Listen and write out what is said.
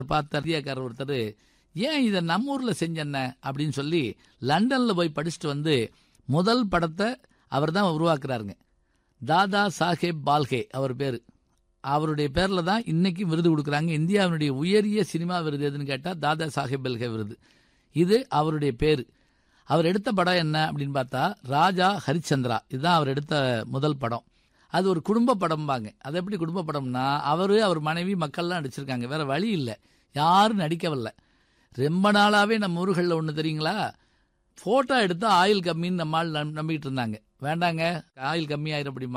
பார்த்த இந்தியாக்காரர் ஒருத்தர் ஏன் இதை நம்ம ஊர்ல செஞ்சென்ன அப்படின்னு சொல்லி லண்டன்ல போய் படிச்சுட்டு வந்து முதல் படத்தை அவர் தான் உருவாக்குறாருங்க தாதா சாஹேப் பால்கே அவர் பேரு அவருடைய பேர்ல தான் இன்னைக்கு விருது கொடுக்குறாங்க இந்தியாவினுடைய உயரிய சினிமா விருது எதுன்னு கேட்டா தாதா சாஹேப் பால்கே விருது இது அவருடைய பேரு அவர் எடுத்த படம் என்ன அப்படின்னு பார்த்தா ராஜா ஹரிச்சந்திரா இதுதான் அவர் எடுத்த முதல் படம் அது ஒரு குடும்ப படம்பாங்க அது எப்படி குடும்ப படம்னா அவரு அவர் மனைவி மக்கள்லாம் நடிச்சிருக்காங்க வேற வழி இல்லை யாரும் நடிக்கவில்லை ரொம்ப நாளாவே நம்ம ஊர்களில் ஒன்று தெரியுங்களா ஃபோட்டோ எடுத்தா ஆயில் கம்மின்னு நம்மால் நம்பிக்கிட்டு இருந்தாங்க வேண்டாங்க ஆயில் கம்மி ஆயிரும் அப்படி